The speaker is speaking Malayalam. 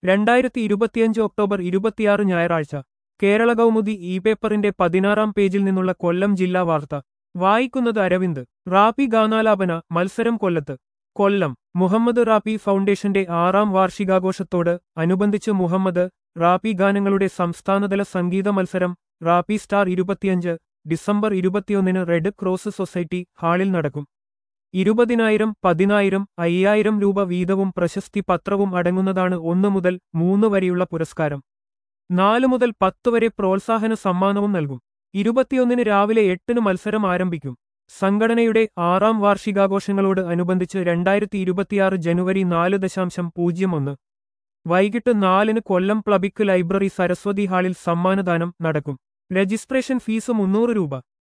രണ്ടായിരത്തി ഇരുപത്തിയഞ്ച് ഒക്ടോബർ ഇരുപത്തിയാറ് ഞായറാഴ്ച കേരള കൗമുദി ഇ പേപ്പറിന്റെ പതിനാറാം പേജിൽ നിന്നുള്ള കൊല്ലം ജില്ലാ വാർത്ത വായിക്കുന്നത് അരവിന്ദ് റാപ്പി ഗാനാലാപന മത്സരം കൊല്ലത്ത് കൊല്ലം മുഹമ്മദ് റാപ്പി ഫൗണ്ടേഷന്റെ ആറാം വാർഷികാഘോഷത്തോട് അനുബന്ധിച്ച് മുഹമ്മദ് റാപ്പി ഗാനങ്ങളുടെ സംസ്ഥാനതല സംഗീത മത്സരം റാപ്പി സ്റ്റാർ ഇരുപത്തിയഞ്ച് ഡിസംബർ ഇരുപത്തിയൊന്നിന് റെഡ് ക്രോസ് സൊസൈറ്റി ഹാളിൽ നടക്കും ഇരുപതിനായിരം പതിനായിരം അയ്യായിരം രൂപ വീതവും പ്രശസ്തി പത്രവും അടങ്ങുന്നതാണ് ഒന്നു മുതൽ മൂന്ന് വരെയുള്ള പുരസ്കാരം നാല് മുതൽ പത്ത് വരെ പ്രോത്സാഹന സമ്മാനവും നൽകും ഇരുപത്തിയൊന്നിന് രാവിലെ എട്ടിന് മത്സരം ആരംഭിക്കും സംഘടനയുടെ ആറാം വാർഷികാഘോഷങ്ങളോട് അനുബന്ധിച്ച് രണ്ടായിരത്തി ഇരുപത്തിയാറ് ജനുവരി നാല് ദശാംശം പൂജ്യം ഒന്ന് വൈകിട്ട് നാലിന് കൊല്ലം പ്ലബിക്ക് ലൈബ്രറി സരസ്വതി ഹാളിൽ സമ്മാനദാനം നടക്കും രജിസ്ട്രേഷൻ ഫീസ് മുന്നൂറ് രൂപ